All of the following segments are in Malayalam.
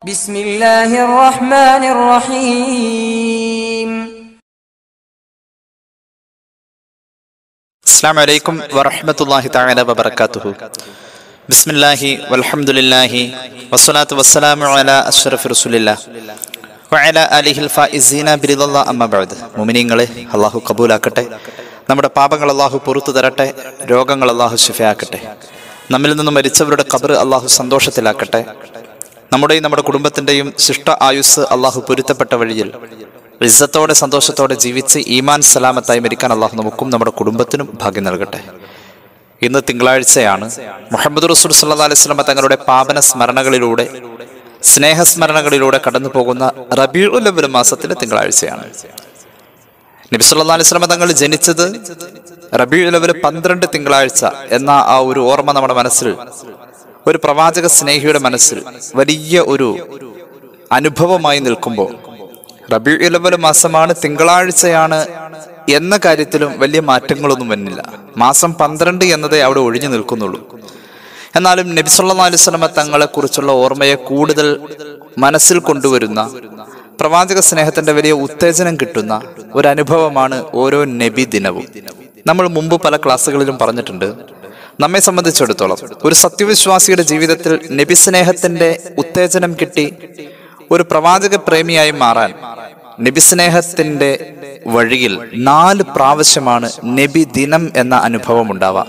بسم الله الرحمن الرحيم അസ്സാം വലൈക്കും വറഹമത്തല്ലാഹി തആല വബറകാതുഹു ബിസ്മില്ലാഹി വൽഹംദുലില്ലാഹി വസ്സലാത്തു വസ്സലാമു അലാ അഷ്റഫി റസൂലില്ലാഹ് വഅല ആലിഹിൽ ഫായിസീന ബിറിദല്ലാഹ് അമ്മ ബഅദ് മുഅ്മിനീങ്ങളെ അല്ലാഹു കബൂലാക്കട്ടെ നമ്മുടെ പാപങ്ങൾ അല്ലാഹു പുറത്തു തരട്ടെ രോഗങ്ങൾ അല്ലാഹു ശിഫയാക്കട്ടെ നമ്മിൽ നിന്ന് മരിച്ചവരുടെ ഖബർ അല്ലാഹു സന്തോഷത്തിലാക്കട്ടെ നമ്മുടെയും നമ്മുടെ കുടുംബത്തിന്റെയും ശിഷ്ട ആയുസ് അള്ളാഹു പൊരുത്തപ്പെട്ട വഴിയിൽ ഇസ്സത്തോടെ സന്തോഷത്തോടെ ജീവിച്ച് ഈമാൻ സലാമത്തായി മരിക്കാൻ അള്ളാഹു നമുക്കും നമ്മുടെ കുടുംബത്തിനും ഭാഗ്യം നൽകട്ടെ ഇന്ന് തിങ്കളാഴ്ചയാണ് മുഹമ്മദ് റസൂൽ സല്ലാ അലൈഹി സ്വലമ തങ്ങളുടെ പാപന സ്മരണകളിലൂടെ സ്നേഹസ്മരണകളിലൂടെ കടന്നു പോകുന്ന റബീഉൽ മാസത്തിലെ തിങ്കളാഴ്ചയാണ് നബി സല്ലാ അലൈഹി സ്വലമ തങ്ങൾ ജനിച്ചത് റബീഉൽ അവൽ പന്ത്രണ്ട് തിങ്കളാഴ്ച എന്ന ആ ഒരു ഓർമ്മ നമ്മുടെ മനസ്സിൽ ഒരു പ്രവാചക സ്നേഹിയുടെ മനസ്സിൽ വലിയ ഒരു അനുഭവമായി നിൽക്കുമ്പോൾ റബി ഇലവൽ മാസമാണ് തിങ്കളാഴ്ചയാണ് എന്ന കാര്യത്തിലും വലിയ മാറ്റങ്ങളൊന്നും വരുന്നില്ല മാസം പന്ത്രണ്ട് എന്നതേ അവിടെ ഒഴിഞ്ഞു നിൽക്കുന്നുള്ളൂ എന്നാലും നബിസല്ലാ അലൈഹി സ്വലമ തങ്ങളെ കുറിച്ചുള്ള ഓർമ്മയെ കൂടുതൽ മനസ്സിൽ കൊണ്ടുവരുന്ന പ്രവാചക സ്നേഹത്തിന്റെ വലിയ ഉത്തേജനം കിട്ടുന്ന ഒരു അനുഭവമാണ് ഓരോ നബി ദിനവും നമ്മൾ മുമ്പ് പല ക്ലാസ്സുകളിലും പറഞ്ഞിട്ടുണ്ട് നമ്മെ സംബന്ധിച്ചിടത്തോളം ഒരു സത്യവിശ്വാസിയുടെ ജീവിതത്തിൽ നബി സ്നേഹത്തിന്റെ ഉത്തേജനം കിട്ടി ഒരു പ്രവാചക പ്രേമിയായി മാറാൻ നബി സ്നേഹത്തിന്റെ വഴിയിൽ നാല് പ്രാവശ്യമാണ് നബി ദിനം എന്ന അനുഭവം ഉണ്ടാവുക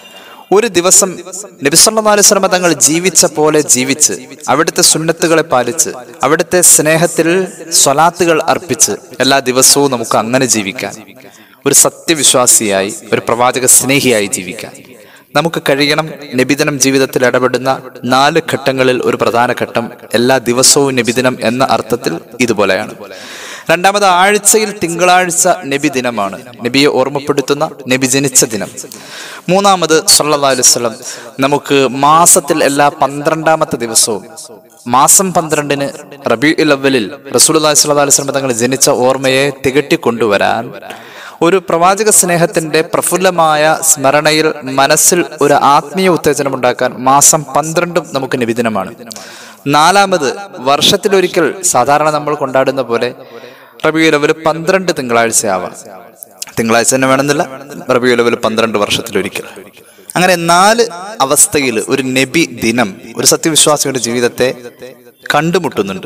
ഒരു ദിവസം നബിസല്ലാ അലൈഹി സ്വലമ തങ്ങൾ ജീവിച്ച പോലെ ജീവിച്ച് അവിടുത്തെ സുന്നത്തുകളെ പാലിച്ച് അവിടുത്തെ സ്നേഹത്തിൽ സ്വലാത്തുകൾ അർപ്പിച്ച് എല്ലാ ദിവസവും നമുക്ക് അങ്ങനെ ജീവിക്കാൻ ഒരു സത്യവിശ്വാസിയായി ഒരു പ്രവാചക സ്നേഹിയായി ജീവിക്കാൻ നമുക്ക് കഴിയണം നബിദിനം ജീവിതത്തിൽ ഇടപെടുന്ന നാല് ഘട്ടങ്ങളിൽ ഒരു പ്രധാന ഘട്ടം എല്ലാ ദിവസവും നബിദിനം എന്ന അർത്ഥത്തിൽ ഇതുപോലെയാണ് രണ്ടാമത് ആഴ്ചയിൽ തിങ്കളാഴ്ച നബി ദിനമാണ് നബിയെ ഓർമ്മപ്പെടുത്തുന്ന നബി ജനിച്ച ദിനം മൂന്നാമത് സല്ലാ അലുവലം നമുക്ക് മാസത്തിൽ എല്ലാ പന്ത്രണ്ടാമത്തെ ദിവസവും മാസം പന്ത്രണ്ടിന് റബി അവലിൽ റസൂൽ അലൈഹി സ്വല്ലാ അലുവലം തങ്ങൾ ജനിച്ച ഓർമ്മയെ തികട്ടിക്കൊണ്ടുവരാൻ ഒരു പ്രവാചക സ്നേഹത്തിന്റെ പ്രഫുല്ലമായ സ്മരണയിൽ മനസ്സിൽ ഒരു ആത്മീയ ഉത്തേജനം ഉണ്ടാക്കാൻ മാസം പന്ത്രണ്ടും നമുക്ക് നിബിദിനമാണ് നാലാമത് വർഷത്തിലൊരിക്കൽ സാധാരണ നമ്മൾ കൊണ്ടാടുന്ന പോലെ റബിയു ലെവൽ പന്ത്രണ്ട് തിങ്കളാഴ്ചയാവാം തിങ്കളാഴ്ച തന്നെ വേണമെന്നില്ല റബിയു ലെവൽ പന്ത്രണ്ട് വർഷത്തിലൊരിക്കൽ അങ്ങനെ നാല് അവസ്ഥയിൽ ഒരു നബി ദിനം ഒരു സത്യവിശ്വാസിയുടെ ജീവിതത്തെ കണ്ടുമുട്ടുന്നുണ്ട്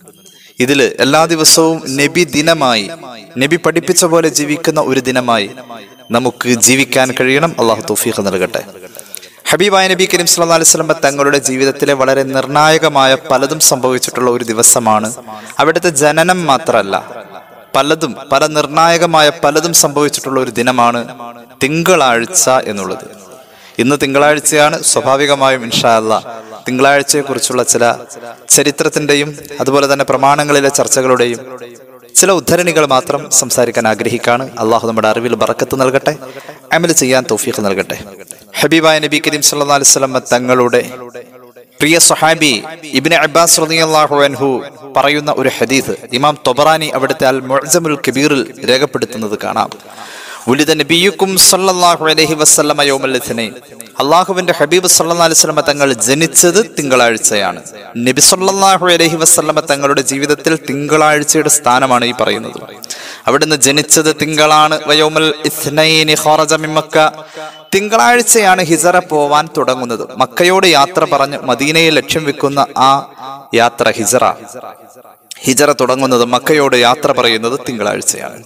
ഇതില് എല്ലാ ദിവസവും നബി ദിനമായി നബി പഠിപ്പിച്ച പോലെ ജീവിക്കുന്ന ഒരു ദിനമായി നമുക്ക് ജീവിക്കാൻ കഴിയണം അള്ളാഹു തൗഫീഖ് നൽകട്ടെ ഹബീബായ നബി കരീം സല്ലാ അലൈഹി സ്വലമ തങ്ങളുടെ ജീവിതത്തിലെ വളരെ നിർണായകമായ പലതും സംഭവിച്ചിട്ടുള്ള ഒരു ദിവസമാണ് അവിടുത്തെ ജനനം മാത്രമല്ല പലതും പല നിർണായകമായ പലതും സംഭവിച്ചിട്ടുള്ള ഒരു ദിനമാണ് തിങ്കളാഴ്ച എന്നുള്ളത് ഇന്ന് തിങ്കളാഴ്ചയാണ് സ്വാഭാവികമായും ഇൻഷാ അല്ല തിങ്കളാഴ്ചയെ കുറിച്ചുള്ള ചില ചരിത്രത്തിന്റെയും അതുപോലെ തന്നെ പ്രമാണങ്ങളിലെ ചർച്ചകളുടെയും ചില ഉദ്ധരണികൾ മാത്രം സംസാരിക്കാൻ ആഗ്രഹിക്കാണ് അള്ളാഹു നമ്മുടെ അറിവിൽ ബറക്കത്ത് നൽകട്ടെ അമൽ ചെയ്യാൻ തൗഫീഖ് നൽകട്ടെ ഹബീബായ നബി കരീം സല്ലാ അലൈഹി സ്വലം തങ്ങളുടെ പ്രിയ സഹാബി ഇബിന് അബ്ബാസ് റളിയല്ലാഹു അൻഹു പറയുന്ന ഒരു ഹദീസ് ഇമാം തൊബറാനി അവിടുത്തെ അൽ മുഅ്ജമുൽ കബീറിൽ രേഖപ്പെടുത്തുന്നത് കാണാം ഉലിത നബിയുക്കും സല്ലല്ലാഹു അലൈഹി വസല്ലമ യൗമൽ ഇത്നൈൻ അള്ളാഹുവിന്റെ ഹബീബ് സല്ലല്ലാഹു അലൈഹി വസല്ലമ തങ്ങൾ ജനിച്ചത് തിങ്കളാഴ്ചയാണ് നബി സല്ലല്ലാഹു അലൈഹി വസല്ലമ തങ്ങളുടെ ജീവിതത്തിൽ തിങ്കളാഴ്ചയുടെ സ്ഥാനമാണ് ഈ പറയുന്നത് അവിടുന്ന് ജനിച്ചത് തിങ്കളാണ് വയോമൽ ഇത്നൈനി ഖറജ മിൻ മക്ക തിങ്കളാഴ്ചയാണ് ഹിജറ പോവാൻ തുടങ്ങുന്നത് മക്കയോട് യാത്ര പറഞ്ഞ് മദീനയെ ലക്ഷ്യം വെക്കുന്ന ആ യാത്ര ഹിജറ ഹിജറ തുടങ്ങുന്നത് മക്കയോട് യാത്ര പറയുന്നത് തിങ്കളാഴ്ചയാണ്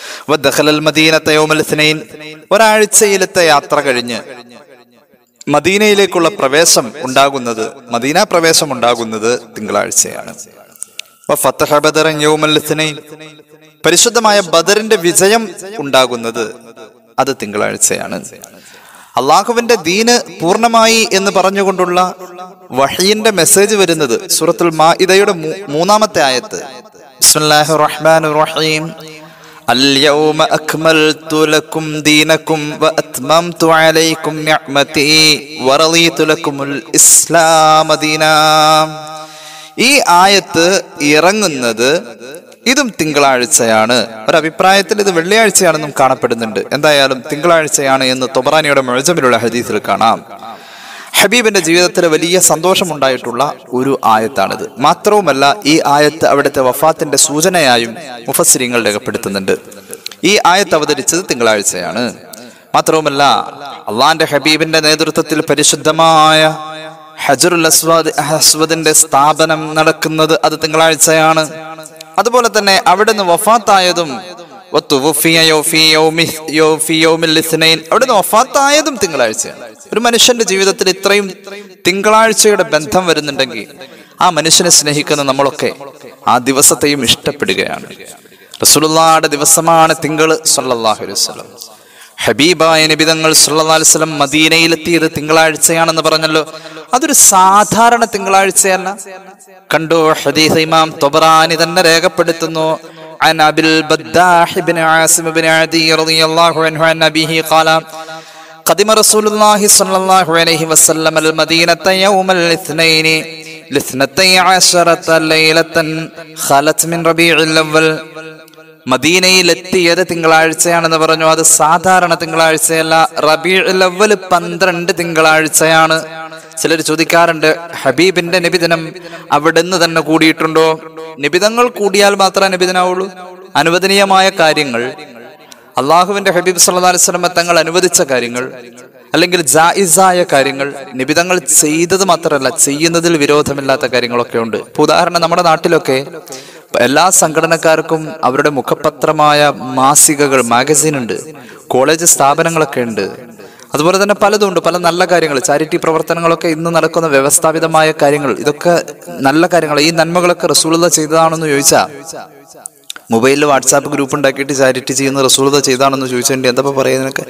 ഒരാഴ്ചയിലത്തെ യാത്ര കഴിഞ്ഞ് മദീനയിലേക്കുള്ള പ്രവേശം ഉണ്ടാകുന്നത് മദീന പ്രവേശം ഉണ്ടാകുന്നത് തിങ്കളാഴ്ചയാണ് പരിശുദ്ധമായ ബദറിന്റെ വിജയം ഉണ്ടാകുന്നത് അത് തിങ്കളാഴ്ചയാണ് അള്ളാഹുവിന്റെ ദീന് പൂർണ്ണമായി എന്ന് പറഞ്ഞുകൊണ്ടുള്ള വഹീന്റെ മെസ്സേജ് വരുന്നത് സൂറത്തുൽ മാഇദയുടെ മൂന്നാമത്തെ ആയത്ത് ബിസ്മില്ലാഹിർ റഹ്മാനിർ റഹീം اليوم أكملت لكم دينكم وأتممت عليكم نعمتي ورضيت لكم الإسلام دينا ഈ ആയത്ത് ഇറങ്ങുന്നത് ഇതും തിങ്കളാഴ്ചയാണ് ഒരു അഭിപ്രായത്തിൽ ഇത് വെള്ളിയാഴ്ചയാണെന്നും കാണപ്പെടുന്നുണ്ട് എന്തായാലും തിങ്കളാഴ്ചയാണ് എന്ന് തൊബറാനിയുടെ മുഴജമിലുള്ള ഹദീസിൽ കാണാം ഹബീബിന്റെ ജീവിതത്തിൽ വലിയ സന്തോഷമുണ്ടായിട്ടുള്ള ഒരു ആയത്താണിത് മാത്രവുമല്ല ഈ ആയത്ത് അവിടുത്തെ വഫാത്തിന്റെ സൂചനയായും മുഫസ്സിരിങ്ങൾ രേഖപ്പെടുത്തുന്നുണ്ട് ഈ ആയത്ത് അവതരിച്ചത് തിങ്കളാഴ്ചയാണ് മാത്രവുമല്ല അള്ളാന്റെ ഹബീബിന്റെ നേതൃത്വത്തിൽ പരിശുദ്ധമായ ഹജറുൽ അസ്വാദ് അസ്വദിന്റെ സ്ഥാപനം നടക്കുന്നത് അത് തിങ്കളാഴ്ചയാണ് അതുപോലെ തന്നെ അവിടുന്ന് വഫാത്തായതും വത്തുവഫിയ യൗഫി യൗമി- യൗഫി യൗമിൽ ഇസ്നൈൻ. അവിടുന്ന് വഫാത്തായതും തിങ്കളാഴ്ചയാണ് ഒരു മനുഷ്യന്റെ ജീവിതത്തിൽ ഇത്രയും തിങ്കളാഴ്ചയുടെ ബന്ധം വരുന്നുണ്ടെങ്കിൽ ആ മനുഷ്യനെ സ്നേഹിക്കുന്ന നമ്മളൊക്കെ ആ ദിവസത്തെയും ഇഷ്ടപ്പെടുകയാണ് റസൂലുള്ളാഹിയുടെ ദിവസമാണ് തിങ്കൾ സല്ലല്ലാഹു അലൈഹി വസല്ലം ഹബീബായ നബിതങ്ങൾ സല്ലല്ലാഹു അലൈഹി വസല്ലം മദീനയിലെത്തിയത് തിങ്കളാഴ്ചയാണെന്ന് പറഞ്ഞല്ലോ അതൊരു സാധാരണ തിങ്കളാഴ്ചയല്ല കണ്ടു ഹദീസ് ഇമാം തൊബറാനി തന്നെ രേഖപ്പെടുത്തുന്നു عن أبي البداح بن عاصم بن عدي رضي الله عنه عن أبيه قال قدم رسول الله صلى الله عليه وسلم المدينة يوم الاثنين لاثنتي عشرة ليلة خلت من ربيع الأول മദീനയിൽ എത്തിയത് തിങ്കളാഴ്ചയാണെന്ന് പറഞ്ഞു അത് സാധാരണ തിങ്കളാഴ്ചയല്ല റബീ ലവൽ പന്ത്രണ്ട് തിങ്കളാഴ്ചയാണ് ചിലർ ചോദിക്കാറുണ്ട് ഹബീബിന്റെ നിബിദിനം അവിടുന്ന് തന്നെ കൂടിയിട്ടുണ്ടോ നിബിതങ്ങൾ കൂടിയാൽ മാത്രമേ നിബിതനാവുള്ളൂ അനുവദനീയമായ കാര്യങ്ങൾ അള്ളാഹുവിന്റെ ഹബീബ് സല്ലല്ലാഹു അലൈഹി വസല്ലം തങ്ങൾ അനുവദിച്ച കാര്യങ്ങൾ അല്ലെങ്കിൽ ജായിസായ കാര്യങ്ങൾ നിബിതങ്ങൾ ചെയ്തത് മാത്രമല്ല ചെയ്യുന്നതിൽ വിരോധമില്ലാത്ത കാര്യങ്ങളൊക്കെ ഉണ്ട് ഇപ്പൊ ഉദാഹരണം നമ്മുടെ നാട്ടിലൊക്കെ എല്ലാ സംഘടനക്കാർക്കും അവരുടെ മുഖപത്രമായ മാസികകൾ മാഗസീൻ ഉണ്ട് കോളേജ് സ്ഥാപനങ്ങളൊക്കെ ഉണ്ട് അതുപോലെ തന്നെ പലതും ഉണ്ട് പല നല്ല കാര്യങ്ങൾ ചാരിറ്റി പ്രവർത്തനങ്ങളൊക്കെ ഇന്ന് നടക്കുന്ന വ്യവസ്ഥാപിതമായ കാര്യങ്ങൾ ഇതൊക്കെ നല്ല കാര്യങ്ങൾ ഈ നന്മകളൊക്കെ റസൂലത ചെയ്തതാണെന്ന് ചോദിച്ചാ മൊബൈലിൽ വാട്സാപ്പ് ഗ്രൂപ്പ് ഉണ്ടാക്കിയിട്ട് ചാരിറ്റി ചെയ്യുന്ന റസൂലത ചെയ്താണെന്ന് ചോദിച്ചിട്ടുണ്ട് എന്താ പറയുന്നതിനൊക്കെ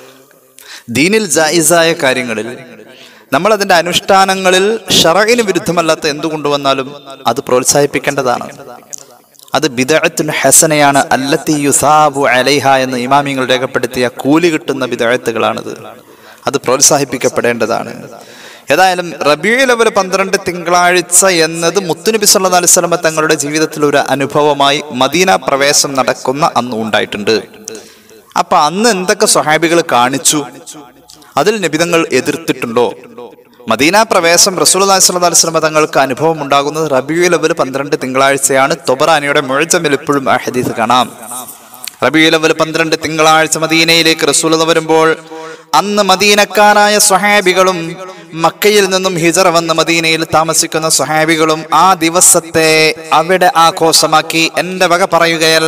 ദീനിൽ ജായിസായ കാര്യങ്ങളിൽ നമ്മൾ അതിന്റെ അനുഷ്ഠാനങ്ങളിൽ ഷറയിന് വിരുദ്ധമല്ലാത്ത എന്തു കൊണ്ടുവന്നാലും അത് പ്രോത്സാഹിപ്പിക്കേണ്ടതാണ് അത് ബിദഅത്തുൻ ഹസനയാണ് അല്ലത്തി യുസാബു അലൈഹ എന്ന് ഇമാമിങ്ങൾ രേഖപ്പെടുത്തിയ കൂലി കിട്ടുന്ന ബിദഅത്തുകളാണത് അത് പ്രോത്സാഹിപ്പിക്കപ്പെടേണ്ടതാണ് ഏതായാലും റബിയു ലെവൽ പന്ത്രണ്ട് തിങ്കളാഴ്ച എന്നത് മുത്തുനബി സല്ലല്ലാഹു അലൈഹി വസല്ലമ തങ്ങളുടെ ജീവിതത്തിൽ ഒരു അനുഭവമായി മദീന പ്രവേശം നടക്കുന്ന അന്ന് ഉണ്ടായിട്ടുണ്ട് അപ്പൊ അന്ന് എന്തൊക്കെ സ്വഹാബികൾ കാണിച്ചു അതിൽ നിബിതങ്ങൾ എതിർത്തിട്ടുണ്ടോ മദീന പ്രവേശം റസൂലുള്ളാഹി സ്വല്ലല്ലാഹു അലൈഹി വസല്ലം തങ്ങൾക്ക് അനുഭവം ഉണ്ടാകുന്നത് റബിയു ലെവൽ പന്ത്രണ്ട് തിങ്കളാഴ്ചയാണ് തൊബറാനിയുടെ മുഴജമിൽ എപ്പോഴും ആ ഹദീസ് കാണാം റബിയു ലെവൽ പന്ത്രണ്ട് തിങ്കളാഴ്ച മദീനയിലേക്ക് റസൂലത വരുമ്പോൾ അന്ന് മദീനക്കാരായ സ്വഹാബികളും മക്കയിൽ നിന്നും ഹിജറ വന്ന് മദീനയിൽ താമസിക്കുന്ന സ്വഹാബികളും ആ ദിവസത്തെ അവിടെ ആഘോഷമാക്കി എന്റെ വക പറയുകയല്ല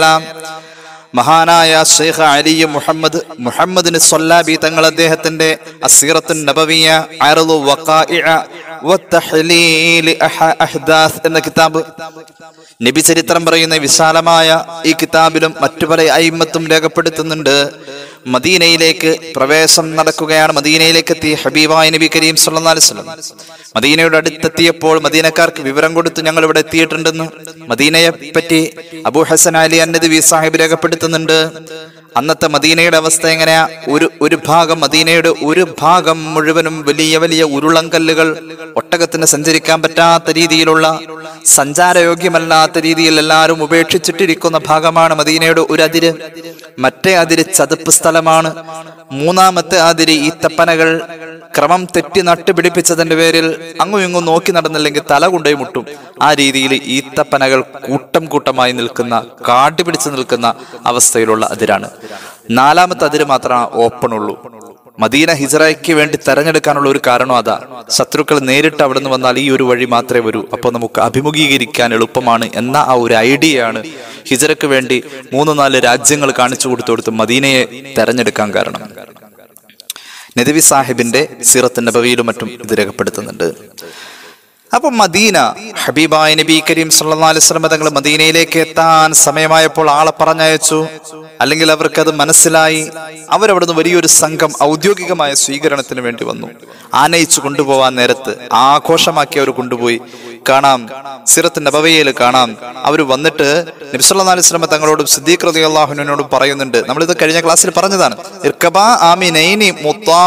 മഹാനായ ഷെയ്ഖ് അലി മുഹമ്മദ് മുഹമ്മദിന് സൊല്ലാബി തങ്ങൾ അദ്ദേഹത്തിന്റെ അസീറത്തുൻ നബവിയ അറുളു വഖാഇഅ വത്തഹ്ലീൽ അഹ- അഹ്ദാസ് എന്ന കിതാബ് നബി ചരിത്രം പറയുന്ന വിശാലമായ ഈ കിതാബിലും മറ്റു പല അയിമത്തും രേഖപ്പെടുത്തുന്നുണ്ട് മദീനയിലേക്ക് പ്രവേശം നടക്കുകയാണ് മദീനയിലേക്ക് എത്തി ഹബീബായ നബി കരീം സല്ലല്ലാഹു അലൈഹി വസല്ലം മദീനയുടെ അടുത്തെത്തിയപ്പോൾ മദീനക്കാർക്ക് വിവരം കൊടുത്തു ഞങ്ങൾ ഇവിടെ എത്തിയിട്ടുണ്ടെന്ന് മദീനയെ പറ്റി അബൂ ഹസൻ അലി അന്നദി സാഹിബ് രേഖപ്പെടുത്തുന്നുണ്ട് അന്നത്തെ മദീനയുടെ അവസ്ഥ എങ്ങനെയാ ഒരു ഒരു ഭാഗം മദീനയുടെ ഒരു ഭാഗം മുഴുവനും വലിയ വലിയ ഉരുളങ്കല്ലുകൾ ഒട്ടകത്തിന് സഞ്ചരിക്കാൻ പറ്റാത്ത രീതിയിലുള്ള സഞ്ചാരയോഗ്യമല്ലാത്ത രീതിയിൽ എല്ലാവരും ഉപേക്ഷിച്ചിട്ടിരിക്കുന്ന ഭാഗമാണ് മദീനയുടെ ഒരു അതിര് മറ്റേ അതിര് ചതുപ്പ് സ്ഥലമാണ് മൂന്നാമത്തെ അതിര് ഈത്തപ്പനകൾ ക്രമം തെറ്റി നട്ടുപിടിപ്പിച്ചതിന്റെ പേരിൽ അങ്ങും ഇങ്ങും നോക്കി നടന്നില്ലെങ്കിൽ തല കൊണ്ടുപോയി മുട്ടും ആ രീതിയിൽ ഈത്തപ്പനകൾ കൂട്ടം കൂട്ടമായി നിൽക്കുന്ന കാട്ടി പിടിച്ചു നിൽക്കുന്ന അവസ്ഥയിലുള്ള അതിരാണ് നാലാമത്തെ അതിര് മാത്രമേ ഓപ്പൺ ഉള്ളൂ മദീന ഹിജറയ്ക്ക് വേണ്ടി തെരഞ്ഞെടുക്കാനുള്ള ഒരു കാരണം അതാ ശത്രുക്കൾ നേരിട്ട് അവിടെ നിന്ന് വന്നാൽ ഈ ഒരു വഴി മാത്രമേ വരൂ അപ്പോൾ നമുക്ക് അഭിമുഖീകരിക്കാൻ എളുപ്പമാണ് എന്ന ആ ഒരു ഐഡിയയാണ് ഹിജറയ്ക്ക് വേണ്ടി മൂന്ന് നാല് രാജ്യങ്ങൾ കാണിച്ചു കൊടുത്തു കൊടുത്ത് മദീനയെ തെരഞ്ഞെടുക്കാൻ കാരണം നദവി സാഹിബിന്റെ സിറത്ത് നബവിയിലും മറ്റും ഇത് രേഖപ്പെടുത്തുന്നുണ്ട് അപ്പൊ മദീന ഹബീബായ നബി കരീം സല്ലല്ലാഹു അലൈഹി വസല്ലം തങ്ങൾ മദീനയിലേക്ക് എത്താൻ സമയമായപ്പോൾ ആളെ പറഞ്ഞയച്ചു അല്ലെങ്കിൽ അവർക്ക് അത് മനസ്സിലായി അവരവിടുന്ന് വലിയൊരു സംഘം ഔദ്യോഗികമായ സ്വീകരണത്തിന് വേണ്ടി വന്നു ആനയിച്ചു കൊണ്ടുപോവാൻ നേരത്ത് ആഘോഷമാക്കി അവർ കൊണ്ടുപോയി കാണാം സിറത്ത് നബവയിൽ കാണാം അവർ വന്നിട്ട് നബിസല്ലാ അലൈഹി സ്വലമ തങ്ങളോടും സിദ്ദീഖ് റതി അള്ളാഹുവിനോടും പറയുന്നുണ്ട് നമ്മളിത് കഴിഞ്ഞ ക്ലാസ്സിൽ പറഞ്ഞതാണ് ഇർക്കബാ ആമിനൈനി മുത്താ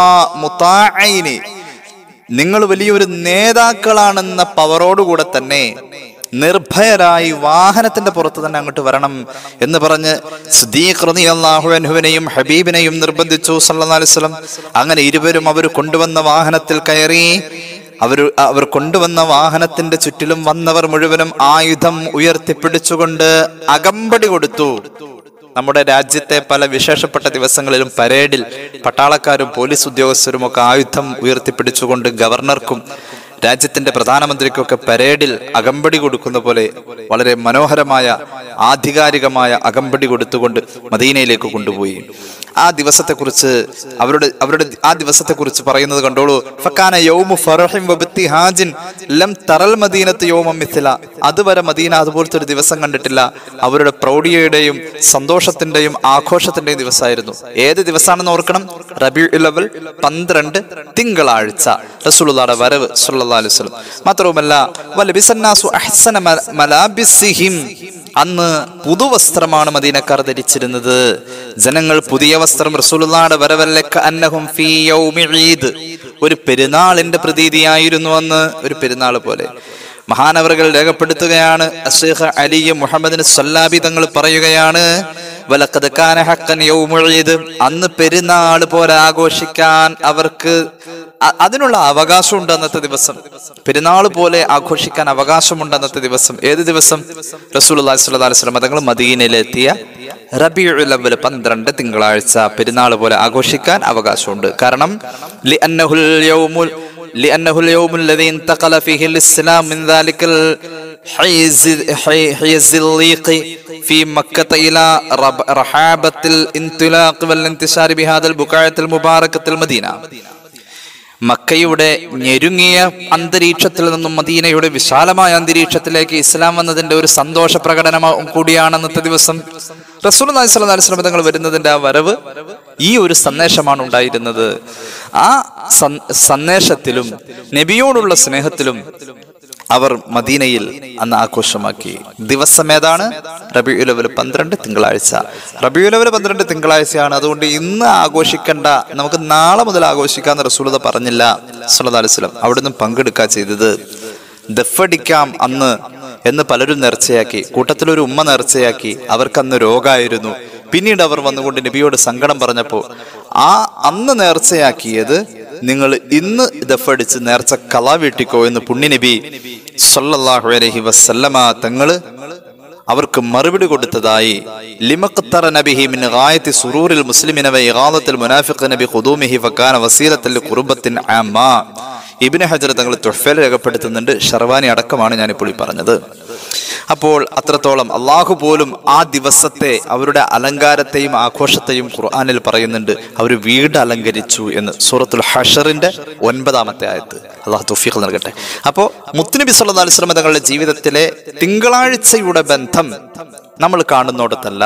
മുത്താഇനി നിങ്ങൾ വലിയൊരു നേതാക്കളാണെന്ന പവറോടുകൂടെ തന്നെ നിർഭയരായി വാഹനത്തിന്റെ പുറത്ത് തന്നെ അങ്ങോട്ട് വരണം എന്ന് പറഞ്ഞ് സിദ്ദീഖ് റളിയല്ലാഹു അൻഹുവിനെയും ഹബീബിനെയും നിർബന്ധിച്ചു സല്ലല്ലാഹു അലൈഹി വസല്ലം അങ്ങനെ ഇരുവരും അവർ കൊണ്ടുവന്ന വാഹനത്തിൽ കയറി അവർ അവർ കൊണ്ടുവന്ന വാഹനത്തിന്റെ ചുറ്റിലും വന്നവർ മുഴുവനും ആയുധം ഉയർത്തിപ്പിടിച്ചുകൊണ്ട് അകമ്പടി കൊടുത്തു നമ്മുടെ രാജ്യത്തെ പല വിശേഷപ്പെട്ട ദിവസങ്ങളിലും പരേഡിൽ പട്ടാളക്കാരും പോലീസ് ഉദ്യോഗസ്ഥരും ഒക്കെ ആയുധം ഉയർത്തിപ്പിടിച്ചുകൊണ്ട് ഗവർണർക്കും രാജ്യത്തിന്റെ പ്രധാനമന്ത്രിക്കൊക്കെ പരേഡിൽ അകമ്പടി കൊടുക്കുന്ന പോലെ വളരെ മനോഹരമായ ആധികാരികമായ അകമ്പടി കൊടുത്തുകൊണ്ട് മദീനയിലേക്ക് കൊണ്ടുപോയി ആ ദിവസത്തെക്കുറിച്ച് അവരുടെ അവരുടെ ആ ദിവസത്തെക്കുറിച്ച് പറയുന്നത് കണ്ടോളൂ ഫക്കാന യൗമു ഫറഹിം വബിത്തിഹാജിൻ ലം തറൽ മദീനത്ത് യൗമ മിഥില അതുവരെ മദീന അതുപോലത്തെ ഒരു ദിവസം കണ്ടിട്ടില്ല അവരുടെ പ്രൗഢിയുടെയും സന്തോഷത്തിന്റെയും ആഘോഷത്തിന്റെയും ദിവസമായിരുന്നു ഏത് ദിവസമാണെന്ന് ഓർക്കണം റബി ലെവൽ പന്ത്രണ്ട് തിങ്കളാഴ്ച റസൂലുള്ളാഹിയുടെ വരവ് സല്ലല്ലാഹു അലൈഹി വസല്ലം മാത്രവുമല്ല വലബിസന്നാസു അഹ്സന മ- മലാബിസിഹിം അന്ന് പുതുവസ്ത്രമാണ് മദീനക്കാർ ധരിച്ചിരുന്നത് ജനങ്ങൾ പുതിയ വസ്ത്രം റസൂലുള്ളാഹിയുടെ വരവല്ലക്ക അന്നഹും ഫീ യൗമി ഈദ് ഒരു പെരുന്നാളിന്റെ പ്രതീതിയായിരുന്നു അന്ന് ഒരു പെരുന്നാൾ പോലെ മഹാനവറുകൾ രേഖപ്പെടുത്തുകയാണ് അഷേഖ് അലി മുഹമ്മദിന് സല്ലാബി തങ്ങൾ പറയുകയാണ് വലക്കത് കാന ഹക്കൻ യൗമുൽ ഈദ് അന്ന് പെരുന്നാൾ പോലെ ആഘോഷിക്കാൻ അവർക്ക് അ- അതിനുള്ള അവകാശമുണ്ട് അന്നത്തെ ദിവസം പെരുന്നാൾ പോലെ ആഘോഷിക്കാൻ അവകാശമുണ്ട് അന്നത്തെ ദിവസം ഏത് ദിവസം റസൂൽ അലൈഹി തങ്ങൾ മദീനയിലെത്തിയ റബിയുൽ അവ്വൽ പന്ത്രണ്ട് തിങ്കളാഴ്ച പെരുന്നാൾ പോലെ ആഘോഷിക്കാൻ അവകാശമുണ്ട് കാരണം ലി അന്നഹുൽ യൗമുൽ لأنه اليوم الذي انتقل فيه الإسلام من ذلك الحيز حي- حيز الليق في مكة إلى رب- رحابة الانطلاق والانتشار بهذا البقعة المباركة المدينة മക്കയുടെ ഞെരുങ്ങിയ അന്തരീക്ഷത്തിൽ നിന്നും മദീനയുടെ വിശാലമായ അന്തരീക്ഷത്തിലേക്ക് ഇസ്ലാം വന്നതിന്റെ ഒരു സന്തോഷ പ്രകടനം കൂടിയാണ് അന്നത്തെ ദിവസം റസൂൽ അലൈഹി തങ്ങൾ വരുന്നതിന്റെ ആ വരവ് ഈ ഒരു സന്ദേശമാണ് ഉണ്ടായിരുന്നത് ആ സന്- സന്ദേശത്തിലും നബിയോടുള്ള സ്നേഹത്തിലും അവർ മദീനയിൽ അന്ന് ആഘോഷമാക്കി ദിവസം ഏതാണ് റബിയുലവൽ പന്ത്രണ്ട് തിങ്കളാഴ്ച റബിയുലവൽ പന്ത്രണ്ട് തിങ്കളാഴ്ചയാണ് അതുകൊണ്ട് ഇന്ന് ആഘോഷിക്കേണ്ട നമുക്ക് നാളെ മുതൽ ആഘോഷിക്കാന്ന് റസൂലത പറഞ്ഞില്ല സല്ലല്ലാഹു അലൈഹി വസല്ലം അവിടുന്ന് പങ്കെടുക്കുക ചെയ്തത് ദഫടിക്കാം അന്ന് എന്ന് പലരും നേർച്ചയാക്കി കൂട്ടത്തിലൊരു ഉമ്മ നേർച്ചയാക്കി അവർക്ക് അന്ന് രോഗമായിരുന്നു പിന്നീട് അവർ വന്നുകൊണ്ട് നബിയോട് സങ്കടം പറഞ്ഞപ്പോൾ ആ അന്ന് നേർച്ചയാക്കിയത് നിങ്ങൾ ഇന്ന് ദഫടിച്ച് നേർച്ച കള വീട്ടിക്കോ എന്ന് പുണ്യനബി സല്ലല്ലാഹു അലൈഹി വസല്ലമ തങ്ങള് അവർക്ക് മറുപടി കൊടുത്തതായി ലിമഖ്തറ നബിഹി മിൻ ഗായത്തി സുറൂറിൽ മുസ്ലിമിന വ ഇഗാദത്തിൽ മുനാഫിഖ് നബി ഖുദൂമിഹി ഫകാന വസീലത്തൽ ഖുർബത്തിൻ ആമാ ഇബ്നു ഹജർ തങ്ങൾ തുഹ്ഫയിൽ രേഖപ്പെടുത്തുന്നുണ്ട് ഷർവാനി അടക്കമാണ് ഞാനിപ്പോൾ ഈ പറഞ്ഞത് അപ്പോൾ അത്രത്തോളം അള്ളാഹു പോലും ആ ദിവസത്തെ അവരുടെ അലങ്കാരത്തെയും ആഘോഷത്തെയും ഖുർആനിൽ പറയുന്നുണ്ട് അവർ വീട് അലങ്കരിച്ചു എന്ന് സൂറത്തുൽ ഹഷറിന്റെ ഒൻപതാമത്തെ ആയത്ത് അള്ളാഹു തുഫീഖ് നൽകട്ടെ അപ്പോൾ മുത്തുനബി സല്ലല്ലാഹു അലൈഹി വസല്ലം തങ്ങളുടെ ജീവിതത്തിലെ തിങ്കളാഴ്ചയുടെ ബന്ധം നമ്മൾ കാണുന്നിടത്തല്ല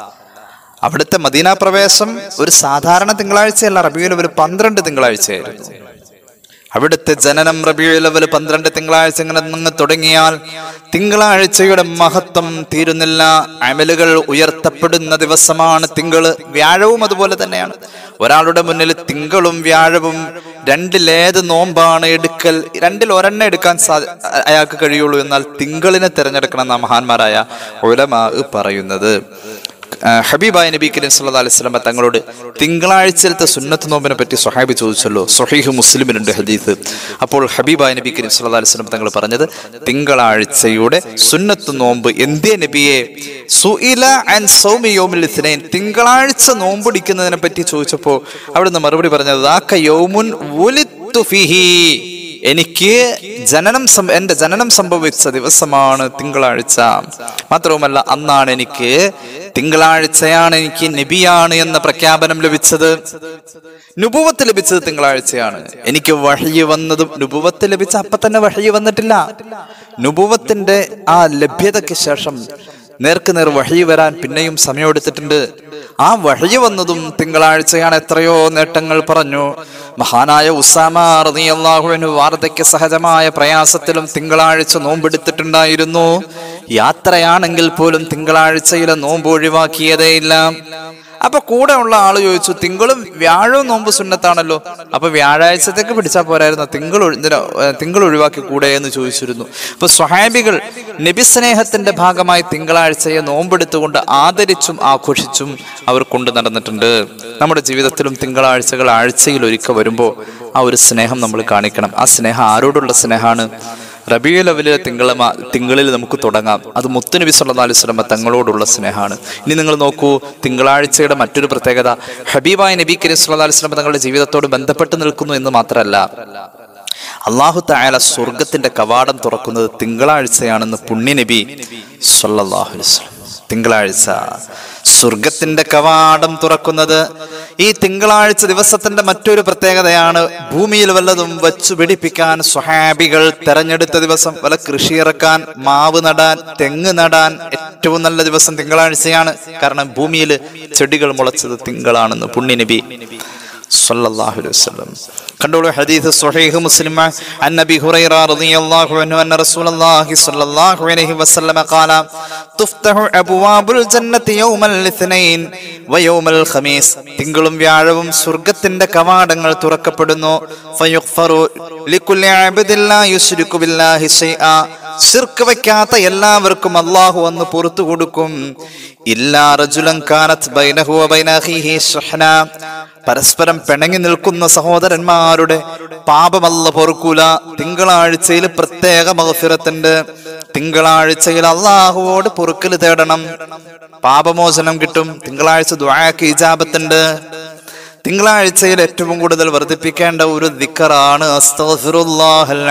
അവിടുത്തെ മദീന പ്രവേശം ഒരു സാധാരണ തിങ്കളാഴ്ചയല്ല റബിയുൽ ഒരു പന്ത്രണ്ട് തിങ്കളാഴ്ചയായിരുന്നു അവിടുത്തെ ജനനം റബിയുലവൽ പന്ത്രണ്ട് തിങ്കളാഴ്ച ഇങ്ങനെ നിന്ന് തുടങ്ങിയാൽ തിങ്കളാഴ്ചയുടെ മഹത്വം തീരുന്നില്ല അമലുകൾ ഉയർത്തപ്പെടുന്ന ദിവസമാണ് തിങ്കള് വ്യാഴവും അതുപോലെ തന്നെയാണ് ഒരാളുടെ മുന്നിൽ തിങ്കളും വ്യാഴവും രണ്ടിലേത് നോമ്പാണ് എടുക്കൽ രണ്ടിൽ ഒരെണ്ണം എടുക്കാൻ സാ അയാൾക്ക് കഴിയുള്ളൂ എന്നാൽ തിങ്കളിനെ തിരഞ്ഞെടുക്കണം എന്ന മഹാന്മാരായ ഉലമാ പറയുന്നത് ആ, ഹബീബായ നബി കരീം സല്ലല്ലാഹു അലൈഹി വസല്ലം തങ്ങളോട് തിങ്കളാഴ്ചയിലത്തെ സുന്നത്ത് നോമ്പിനെ പറ്റി സ്വഹാബി ചോദിച്ചല്ലോ സ്വഹീഹ് മുസ്ലിമിനുണ്ട് ഹദീസ് അപ്പോൾ ഹബീബായ നബി കരീം സല്ലല്ലാഹു അലൈഹി വസല്ലം തങ്ങൾ പറഞ്ഞത് തിങ്കളാഴ്ചയുടെ സുന്നത്ത് നോമ്പ് എന്തേ നബിയെ സുഇല ആൻ സൗമി യൗമിൽ ഇത്നൈൻ തിങ്കളാഴ്ച നോമ്പടിക്കുന്നതിനെ പറ്റി ചോദിച്ചപ്പോൾ അവിടുന്ന് മറുപടി പറഞ്ഞത് "ദാക യൗമുൻ വുലിദ്തു ഫീഹി എനിക്ക് ജനനം സം- എന്റെ ജനനം സംഭവിച്ച ദിവസമാണ് തിങ്കളാഴ്ച മാത്രവുമല്ല അന്നാണ് എനിക്ക് തിങ്കളാഴ്ചയാണ് എനിക്ക് നബിയാണ് എന്ന പ്രഖ്യാപനം ലഭിച്ചത് നുപുവത്ത് ലഭിച്ചത് തിങ്കളാഴ്ചയാണ് എനിക്ക് വഴി വന്നതും നുപുവത്ത് ലഭിച്ച അപ്പൊ തന്നെ വഴി വന്നിട്ടില്ല നുപുവത്തിന്റെ ആ ലഭ്യതയ്ക്ക് ശേഷം നേർക്ക് നേർ വഴി വരാൻ പിന്നെയും സമയമെടുത്തിട്ടുണ്ട് ആ വഴി വന്നതും തിങ്കളാഴ്ചയാണ് എത്രയോ നേട്ടങ്ങൾ പറഞ്ഞു മഹാനായ ഉസാമ റളിയല്ലാഹുവിനു വാർദ്ധക്യ സഹജമായ പ്രയാസത്തിലും തിങ്കളാഴ്ച നോമ്പെടുത്തിട്ടുണ്ടായിരുന്നു യാത്രയാണെങ്കിൽ പോലും തിങ്കളാഴ്ചയിലെ നോമ്പ് ഒഴിവാക്കിയതേയില്ല അപ്പൊ കൂടെ ഉള്ള ആള് ചോദിച്ചു തിങ്കളും വ്യാഴവും നോമ്പ് സുന്നത്താണല്ലോ അപ്പൊ വ്യാഴാഴ്ചത്തേക്ക് പിടിച്ചാൽ പോരായിരുന്നു തിങ്കൾ ഒഴി- എന്തിനാ, ഏ, തിങ്കൾ ഒഴിവാക്കി കൂടെ എന്ന് ചോദിച്ചിരുന്നു അപ്പൊ സ്വഹാബികൾ നബി സ്നേഹത്തിന്റെ ഭാഗമായി തിങ്കളാഴ്ചയെ നോമ്പെടുത്തുകൊണ്ട് ആദരിച്ചും ആഘോഷിച്ചും അവർ കൊണ്ടു നടന്നിട്ടുണ്ട് നമ്മുടെ ജീവിതത്തിലും തിങ്കളാഴ്ചകൾ ആഴ്ചയിൽ ഒരിക്കൽ വരുമ്പോൾ ആ ഒരു സ്നേഹം നമ്മൾ കാണിക്കണം ആ സ്നേഹം ആരോടുള്ള സ്നേഹമാണ് റബിയുൽ അവലിലെ തിങ്കളമ തിങ്കളിൽ നമുക്ക് തുടങ്ങാം അത് മുത്തുനബി സല്ലല്ലാഹു അലൈഹി വസല്ലമ തങ്ങളോടുള്ള സ്നേഹമാണ് ഇനി നിങ്ങൾ നോക്കൂ തിങ്കളാഴ്ചയുടെ മറ്റൊരു പ്രത്യേകത ഹബീബായ നബി കരീം സല്ലല്ലാഹു അലൈഹി വസല്ലമ തങ്ങളുടെ ജീവിതത്തോട് ബന്ധപ്പെട്ട് നിൽക്കുന്നു എന്ന് മാത്രമല്ല അള്ളാഹു തായാല സ്വർഗത്തിന്റെ കവാടം തുറക്കുന്നത് തിങ്കളാഴ്ചയാണെന്ന് പുണ്യനബി സല്ലല്ലാഹു അലൈഹി വസല്ലം തിങ്കളാഴ്ച സ്വർഗത്തിന്റെ കവാടം തുറക്കുന്നത് ഈ തിങ്കളാഴ്ച ദിവസത്തിന്റെ മറ്റൊരു പ്രത്യേകതയാണ് ഭൂമിയിൽ വല്ലതും വച്ചു പിടിപ്പിക്കാൻ സ്വഹാബികൾ തെരഞ്ഞെടുത്ത ദിവസം വല്ല കൃഷി ഇറക്കാൻ മാവ് നടാൻ തെങ്ങ് നടാൻ ഏറ്റവും നല്ല ദിവസം തിങ്കളാഴ്ചയാണ് കാരണം ഭൂമിയിൽ ചെടികൾ മുളച്ചത് തിങ്കളാണെന്ന് പുണ്യനബി സല്ലല്ലാഹു അലൈഹി വസല്ലം കണ്ടോളൂ ഹദീസ് സ്വഹീഹ് മുസ്ലിം عن ابي هريره رضي الله عنه ان رسول الله صلى الله عليه وسلم قال تفتح ابواب الجنه يوم الاثنين ويوم الخميس തിങ്കളും വ്യാഴവും സ്വർഗ്ഗത്തിന്റെ കവാടങ്ങൾ തുറക്കപ്പെടുന്നു ഫയുഗ്ഫറു ലികുല്ലി അബ്ദിൻ ലാ യുശ്രികു ബില്ലാഹി ശൈആ ശിർക്ക് വയ്ക്കാത്ത എല്ലാവർക്കും അള്ളാഹു അന്ന് പുറത്തു കൊടുക്കും ഇല്ലാ റജുലൻ കാനത്ത് ബൈനഹു വബൈന അഖീഹി ഷഹ്ന പരസ്പരം പിണങ്ങി നിൽക്കുന്ന സഹോദരന്മാരുടെ പാപമല്ല പൊറുക്കൂല തിങ്കളാഴ്ചയിൽ പ്രത്യേക മഹഫിറത്തുണ്ട് തിങ്കളാഴ്ചയിൽ അള്ളാഹുവോട് പൊറുക്കൽ തേടണം പാപമോചനം കിട്ടും തിങ്കളാഴ്ച ദ്വാക്ക് ഇജാബത്തുണ്ട് തിങ്കളാഴ്ചയിൽ ഏറ്റവും കൂടുതൽ വർദ്ധിപ്പിക്കേണ്ട ഒരു ദിക്കറാണ് അസ്തഗ്ഫിറുല്ലാഹൽ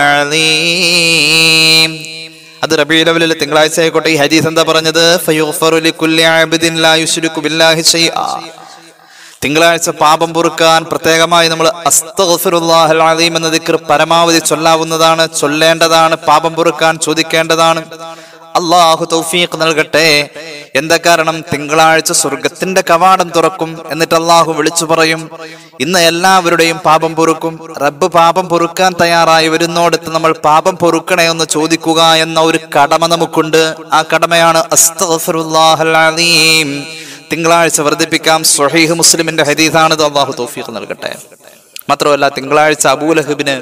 അലീം അത് റബീലവലിൽ തിങ്കളാഴ്ച ആയിക്കോട്ടെ ഈ ഹദീസ് എന്താ പറഞ്ഞത് ഫയുഗ്ഫറു ലികുല്ലി അബ്ദിൻ ലാ യുശ്രികു ബില്ലാഹി ശൈആ തിങ്കളാഴ്ച പാപം പൊറുക്കാൻ പ്രത്യേകമായി നമ്മൾ അസ്തഗ്ഫിറുല്ലാഹൽ അലീം എന്ന ദിക്ർ പരമാവധി ചൊല്ലാവുന്നതാണ് ചൊല്ലേണ്ടതാണ് പാപം പൊറുക്കാൻ ചോദിക്കേണ്ടതാണ് അള്ളാഹു തൗഫീഖ് നൽകട്ടെ എന്താ കാരണം തിങ്കളാഴ്ച സ്വർഗത്തിന്റെ കവാടം തുറക്കും എന്നിട്ട് അള്ളാഹു വിളിച്ചു പറയും ഇന്ന് എല്ലാവരുടെയും പാപം പൊറുക്കും റബ്ബ് പാപം പൊറുക്കാൻ തയ്യാറായി വരുന്നോടത്ത് നമ്മൾ പാപം പൊറുക്കണേ എന്ന് ചോദിക്കുക എന്ന ഒരു കടമ നമുക്കുണ്ട് ആ കടമയാണ് അസ്തഗ്ഫിറുല്ലാഹൽ അലീം തിങ്കളാഴ്ച വർദ്ധിപ്പിക്കാം സ്വഹീഹ് മുസ്ലിമിന്റെ ഹദീസാണ് ഇത് അള്ളാഹു തൗഫീഖ് നൽകട്ടെ മാത്രമല്ല തിങ്കളാഴ്ച അബൂലഹബിന്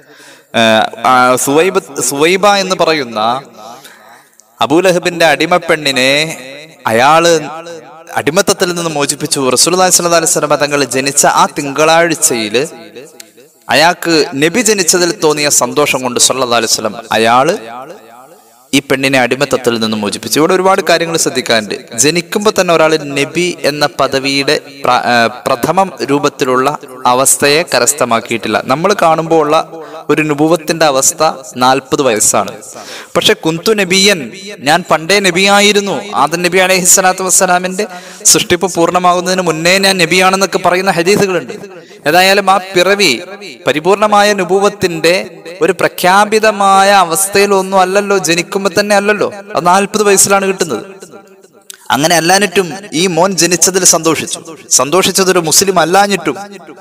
സുവൈബ് സുവൈബ എന്ന് പറയുന്ന അബൂലഹബിന്റെ അടിമപ്പെണ്ണിനെ അയാള് അടിമത്തത്തിൽ നിന്ന് മോചിപ്പിച്ചു റസൂലുള്ളാഹി സ്വല്ലല്ലാഹു അലൈഹി വസല്ലം തങ്ങൾ ജനിച്ച ആ തിങ്കളാഴ്ചയില് അയാൾക്ക് നബി ജനിച്ചതിൽ തോന്നിയ സന്തോഷം കൊണ്ട് സല്ലല്ലാഹു അലൈഹി വസല്ലം അയാള് ഈ പെണ്ണിനെ അടിമത്തത്തിൽ നിന്ന് മോചിപ്പിച്ചു ഇവിടെ ഒരുപാട് കാര്യങ്ങൾ ശ്രദ്ധിക്കാനുണ്ട് ജനിക്കുമ്പോൾ തന്നെ ഒരാൾ നബി എന്ന പദവിയുടെ പ്ര- ആ, പ്രഥമ രൂപത്തിലുള്ള അവസ്ഥയെ കരസ്ഥമാക്കിയിട്ടില്ല നമ്മൾ കാണുമ്പോൾ ഉള്ള ഒരു നുപുവത്തിന്റെ അവസ്ഥ നാൽപ്പത് വയസ്സാണ് പക്ഷെ കുന്തു നബിയൻ ഞാൻ പണ്ടേ നബിയായിരുന്നു ആദൻ നബി അലൈഹി സ്വലാത്തു വസ്സലാമിന്റെ സൃഷ്ടിപ്പ് പൂർണ്ണമാകുന്നതിന് മുന്നേ ഞാൻ നബിയാണെന്നൊക്കെ പറയുന്ന ഹദീസുകളുണ്ട് ഏതായാലും ആ പിറവി പരിപൂർണമായ നുപൂവത്തിന്റെ ഒരു പ്രഖ്യാപിതമായ അവസ്ഥയിലൊന്നും അല്ലല്ലോ ജനിക്കുമ്പോ തന്നെ അല്ലല്ലോ അത് നാൽപ്പത് വയസ്സിലാണ് കിട്ടുന്നത് അങ്ങനെ അല്ലാഞ്ഞിട്ടും ഈ മോൻ ജനിച്ചതിൽ സന്തോഷിച്ചു സന്തോഷിച്ചത് ഒരു മുസ്ലിം അല്ലാഞ്ഞിട്ടും